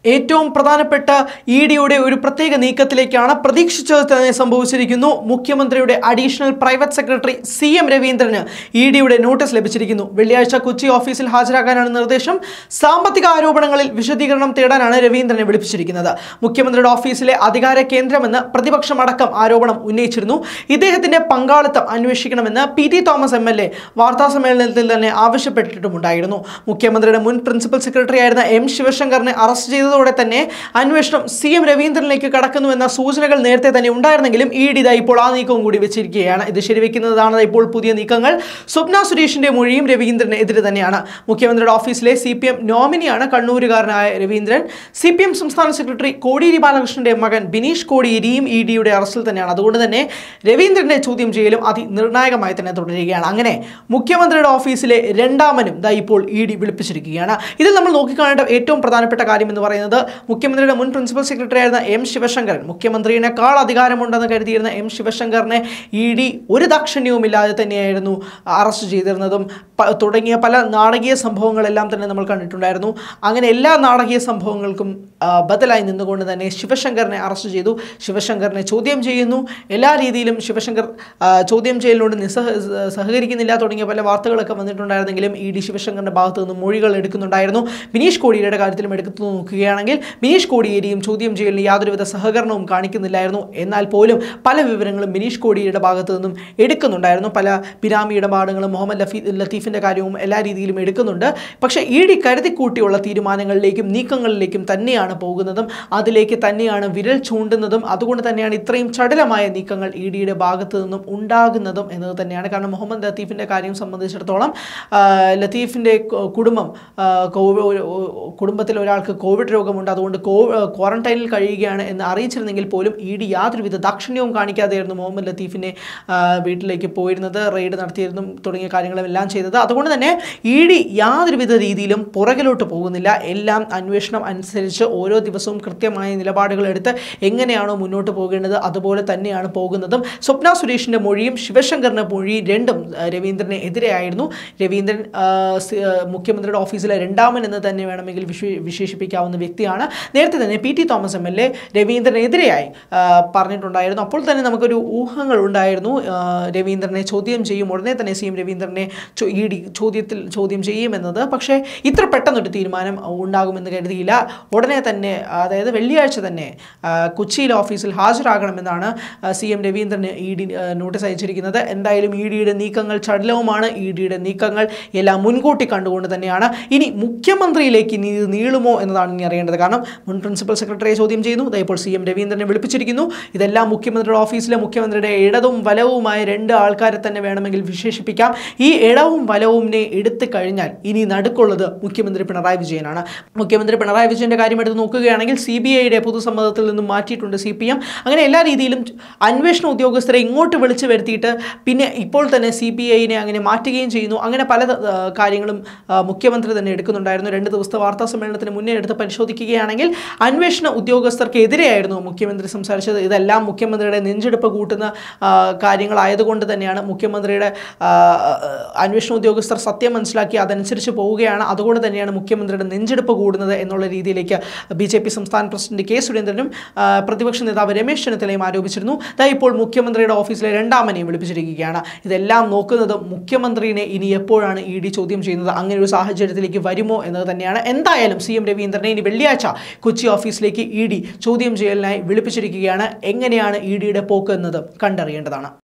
ഏറ്റവും പ്രധാനപ്പെട്ട ഇ ഡിയുടെ ഒരു പ്രത്യേക നീക്കത്തിലേക്കാണ് പ്രതീക്ഷിച്ചത് തന്നെ സംഭവിച്ചിരിക്കുന്നു മുഖ്യമന്ത്രിയുടെ additional private secretary C M രവീന്ദ്രന് ഇ ഡിയുടെ നോട്ടീസ് ലഭിച്ചിരിക്കുന്നു വെള്ളിയാഴ്ച കൊച്ചി ഓഫീസിൽ ഹാജരാകാനാണ് നിർദ്ദേശം സാമ്പത്തിക ആരോപണങ്ങളിൽ വിശദീകരണം തേടാനാണ് രവീന്ദ്രനെ വിളിപ്പിച്ചിരിക്കുന്നത് മുഖ്യമന്ത്രിയുടെ ഓഫീസിലെ അധികാര കേന്ദ്രമെന്ന് പ്രതിപക്ഷമടക്കം ആരോപണം ഉന്നയിച്ചിരുന്നു ഇദ്ദേഹത്തിന്റെ പങ്കാളിത്തം അന്വേഷിക്കണമെന്ന് P T Thomas M L A വാർത്താ സമ്മേളനത്തിൽ തന്നെ ആവശ്യപ്പെട്ടിട്ടുമുണ്ടായിരുന്നു മുഖ്യമന്ത്രിയുടെ മുൻ പ്രിൻസിപ്പൽ സെക്രട്ടറി ആയിരുന്ന എം ശിവശങ്കറിനെ അറസ്റ്റ് ചെയ്തതോടെ തന്നെ അന്വേഷണം സി എം രവീന്ദ്രനിലേക്ക് കടക്കുന്നുവെന്ന സൂചനകൾ നേരത്തെ തന്നെ ഉണ്ടായിരുന്നെങ്കിലും ഇ ഡി ഇതാ ഇപ്പോൾ ആ നീക്കവും കൂടി വെച്ചിരിക്കുകയാണ് ഇത് ശരിവെക്കുന്നതാണ് ഇപ്പോൾ പുതിയ നീക്കങ്ങൾ സ്വപ്ന സുരേഷിന്റെ മൊഴിയും രവീന്ദ്രന് എതിരെ തന്നെയാണ് മുഖ്യമന്ത്രിയുടെ ഓഫീസിലെ സി പി എം നോമിനിയാണ് കണ്ണൂരുകാരനായ രവീന്ദ്രൻ സി പി എം സംസ്ഥാന സെക്രട്ടറി കോടിയേരി ബാലകൃഷ്ണന്റെ മകൻ ബിനീഷ് കോടിയേരിയും ഇ ഡിയുടെ അറസ്റ്റിൽ തന്നെയാണ് അതുകൊണ്ട് തന്നെ രവീന്ദ്രന്റെ ചോദ്യം ചെയ്യലും അതിനിർണായകമായി തന്നെ തുടരുകയാണ് അങ്ങനെ മുഖ്യമന്ത്രിയുടെ ഓഫീസിലെ രണ്ടാമനും ദാ ഇപ്പോൾ ഇ ഡി വിളിപ്പിച്ചിരിക്കുകയാണ് ഇതിൽ നമ്മൾ നോക്കിക്കാണേണ്ട ഏറ്റവും പ്രധാനപ്പെട്ട കാര്യം എന്ന് പറയുന്നത് മുഖ്യമന്ത്രിയുടെ മുൻ പ്രിൻസിപ്പൽ സെക്രട്ടറി ആയിരുന്ന എം ശിവശങ്കരൻ മുഖ്യമന്ത്രിയിനേക്കാൾ അധികാരമുണ്ടെന്ന് കരുതിയിരുന്ന എം ശിവശങ്കറിനെ ഇ ഡി ഒരു ദാക്ഷിണ്യവുമില്ലാതെ തന്നെയായിരുന്നു അറസ്റ്റ് ചെയ്തിരുന്നതും പ- തുടങ്ങിയ പല നാടകീയ സംഭവങ്ങളെല്ലാം തന്നെ നമ്മൾ കണ്ടിട്ടുണ്ടായിരുന്നു അങ്ങനെ എല്ലാ നാടകീയ സംഭവങ്ങൾക്കും ആ, ബദലായി നിന്നുകൊണ്ട് തന്നെ ശിവശങ്കറിനെ അറസ്റ്റ് ചെയ്തു ശിവശങ്കറിനെ ചോദ്യം ചെയ്യുന്നു എല്ലാ രീതിയിലും ശിവശങ്കർ ആ, ചോദ്യം ചെയ്യലിനോട് നിസ്സഹ സഹകരിക്കുന്നില്ല തുടങ്ങിയ പല വാർത്തകളൊക്കെ വന്നിട്ടുണ്ടായിരുന്നെങ്കിലും ഇ ഡി ശിവശങ്കറിന്റെ ഭാഗത്ത് നിന്ന് മൊഴികൾ എടുക്കുന്നുണ്ടായിരുന്നു ബിനീഷ് കോടിയേരിയുടെ കാര്യത്തിലും എടുത്തു നോക്കുകയാണെങ്കിൽ ബിനീഷ് കോടിയേരിയും ചോദ്യം ചെയ്യലിന് യാതൊരുവിധ സഹകരണവും കാണിക്കുന്നില്ലായിരുന്നു എന്നാൽ പോലും പല വിവരങ്ങളും ബിനീഷ് കോടിയേരിയുടെ ഭാഗത്തു നിന്നും എടുക്കുന്നുണ്ടായിരുന്നു പല പിരാമി ഇടപാടുകളും മുഹമ്മദ് ലഫീ ലത്തീഫിന്റെ കാര്യവും എല്ലാ രീതിയിലും എടുക്കുന്നുണ്ട് പക്ഷേ ഇ ഡി കരുതിക്കൂട്ടിയുള്ള തീരുമാനങ്ങളിലേക്കും നീക്കങ്ങളിലേക്കും തന്നെയാണ് പോകുന്നതും അതിലേക്ക് തന്നെയാണ് വിരൽ ചൂണ്ടുന്നതും അതുകൊണ്ട് തന്നെയാണ് ഇത്രയും ചടുലമായ നീക്കങ്ങൾ ഇ ഡിയുടെ ഭാഗത്ത് നിന്നും ഉണ്ടാകുന്നതും എന്നത് തന്നെയാണ് കാരണം മുഹമ്മദ് ലത്തീഫിൻ്റെ കാര്യം സംബന്ധിച്ചിടത്തോളം ആ, ലത്തീഫിൻ്റെ കു- കുടുംബം ആ, കോവി- ഒരു- ഒരു- കുടുംബത്തിൽ ഒരാൾക്ക് കോവിഡ് രോഗമുണ്ട് അതുകൊണ്ട് കോ ക്വാറന്റൈനിൽ കഴിയുകയാണ് എന്ന് അറിയിച്ചിരുന്നെങ്കിൽ പോലും ഇ ഡി യാതൊരുവിധ ദാക്ഷിണ്യവും കാണിക്കാതെയായിരുന്നു മുഹമ്മദ് ലത്തീഫിനെ ആ, വീട്ടിലേക്ക് പോയിരുന്നത് റെയ്ഡ് നടത്തിയിരുന്നു തുടങ്ങിയ കാര്യങ്ങളെല്ലാം ചെയ്തത് അതുകൊണ്ട് തന്നെ ഇ ഡി യാതൊരുവിധ രീതിയിലും പുറകിലോട്ട് പോകുന്നില്ല എല്ലാം അന്വേഷണം അനുസരിച്ച് ഓരോ ദിവസവും കൃത്യമായ നിലപാടുകൾ എടുത്ത് എങ്ങനെയാണോ മുന്നോട്ട് പോകേണ്ടത് അതുപോലെ തന്നെയാണ് പോകുന്നതും സ്വപ്ന സുരേഷിൻ്റെ മൊഴിയും ശിവശങ്കറിൻ്റെ മൊഴിയും രണ്ടും ആ, രവീന്ദ്രന് എതിരെയായിരുന്നു രവീന്ദ്രൻ ആ, സി- ആ, മുഖ്യമന്ത്രിയുടെ ഓഫീസിലെ രണ്ടാമൻ എന്ന് തന്നെ വേണമെങ്കിൽ വിശേ- വിശേഷിപ്പിക്കാവുന്ന വ്യക്തിയാണ് നേരത്തെ തന്നെ P T Thomas M L A രവീന്ദ്രനെതിരെയായി ആ, പറഞ്ഞിട്ടുണ്ടായിരുന്നു അപ്പോൾ തന്നെ നമുക്കൊരു ഊഹങ്ങൾ ഉണ്ടായിരുന്നു ആ, രവീന്ദ്രനെ ചോദ്യം ചെയ്യും ഉടനെ തന്നെ സി എം രവീന്ദ്രനെ ചോ- ഇ ഡി ചോദ്യത്തിൽ ചോദ്യം ചെയ്യുമെന്നത് പക്ഷേ ഇത്ര പെട്ടെന്നൊരു തീരുമാനം ഉണ്ടാകുമെന്ന് കരുതിയില്ല ഉടനെ തന്നെ അതായത് വെള്ളിയാഴ്ച തന്നെ ആ, കൊച്ചിയിലെ ഓഫീസിൽ ഹാജരാകണമെന്നാണ് സി എം രവീന്ദ്രന് ഇ ഡി നോട്ടീസ് അയച്ചിരിക്കുന്നത് എന്തായാലും ഇ ഡിയുടെ നീക്കങ്ങൾ ചടുലവുമാണ് ഇ ഡിയുടെ നീക്കങ്ങൾ എല്ലാം മുൻകൂട്ടി കണ്ടുകൊണ്ട് തന്നെയാണ് ഇനി മുഖ്യമന്ത്രിയിലേക്ക് ഇനി ഇത് നീളുമോ എന്നതാണ് ഇനി അറിയേണ്ടത് കാരണം മുൻ പ്രിൻസിപ്പൽ സെക്രട്ടറിയെ ചോദ്യം ചെയ്യുന്നു ദാ ഇപ്പോൾ സി എം രവീന്ദ്രനെ വിളിപ്പിച്ചിരിക്കുന്നു ഇതെല്ലാം മുഖ്യമന്ത്രിയുടെ ഓഫീസിലെ മുഖ്യമന്ത്രിയുടെ ഇടതും വലവുമായ രണ്ട് ആൾക്കാരെ തന്നെ വേണമെങ്കിൽ വിശേഷിപ്പിക്കാം ഈ ഇടവും വലവുമിനെ എടുത്തു കഴിഞ്ഞാൽ ഇനി നടുക്കുള്ളത് മുഖ്യമന്ത്രി പിണറായി വിജയനാണ് മുഖ്യമന്ത്രി പിണറായി വിജയന്റെ കാര്യം എടുത്ത് നോക്കുകയാണെങ്കിൽ സി ബി ഐയുടെ പൊതുസമ്മതത്തിൽ നിന്നും മാറ്റിയിട്ടുണ്ട് സി പി എം അങ്ങനെ എല്ലാ രീതിയിലും അന്വേഷണ ഉദ്യോഗസ്ഥരെ ഇങ്ങോട്ട് വിളിച്ചു വരുത്തിയിട്ട് പിന്നെ ഇപ്പോൾ തന്നെ സി ബി ഐനെ അങ്ങനെ മാറ്റുകയും ചെയ്യുന്നു അങ്ങനെ പല ആ, കാര്യങ്ങളും ആ, മുഖ്യമന്ത്രി തന്നെ എടുക്കുന്നുണ്ടായിരുന്നു രണ്ട് ദിവസത്തെ വാർത്താ സമ്മേളനത്തിന് മുന്നേ എടുത്ത് പരിശോധിക്കുകയാണെങ്കിൽ അന്വേഷണ ഉദ്യോഗസ്ഥർക്ക് എതിരെയായിരുന്നു മുഖ്യമന്ത്രി സംസാരിച്ചത് ഇതെല്ലാം മുഖ്യമന്ത്രിയുടെ നെഞ്ചെടുപ്പ് കൂട്ടുന്ന ആ, കാര്യങ്ങളായതുകൊണ്ട് തന്നെയാണ് മുഖ്യമന്ത്രിയുടെ ആ, അന്വേഷണ ഉദ്യോഗസ്ഥർ സത്യം മനസ്സിലാക്കി അതനുസരിച്ച് പോവുകയാണ് അതുകൊണ്ട് തന്നെയാണ് മുഖ്യമന്ത്രിയുടെ നെഞ്ചെടുപ്പ് കൂടുന്നത് എന്നുള്ള രീതിയിലേക്ക് ബി ജെ പി സംസ്ഥാന പ്രസിഡന്റ് കെ സുരേന്ദ്രനും ആ, പ്രതിപക്ഷ നേതാവ് രമേശ് ചെന്നിത്തലയും ആരോപിച്ചിരുന്നു ദാ ഇപ്പോൾ മുഖ്യമന്ത്രിയുടെ ഓഫീസിലെ രണ്ടാമനെയും വിളിപ്പിച്ചിരിക്കുകയാണ് ഇതെല്ലാം നോക്കുന്നത് മുഖ്യമന്ത്രിനെ ഇനി എപ്പോഴാണ് ഇ ഡി ചോദ്യം ചെയ്യുന്നത് അങ്ങനെ ഒരു സാഹചര്യത്തിലേക്ക് വരുമോ എന്നത് തന്നെയാണ് എന്തായാലും സി എം രവീന്ദ്രനെ ഇനി വെള്ളിയാഴ്ച കൊച്ചി ഓഫീസിലേക്ക് ഇ ഡി ചോദ്യം ചെയ്യലിനായി വിളിപ്പിച്ചിരിക്കുകയാണ് എങ്ങനെയാണ് ഇ ഡിയുടെ പോക്ക് എന്നത് കണ്ടറിയേണ്ടതാണ്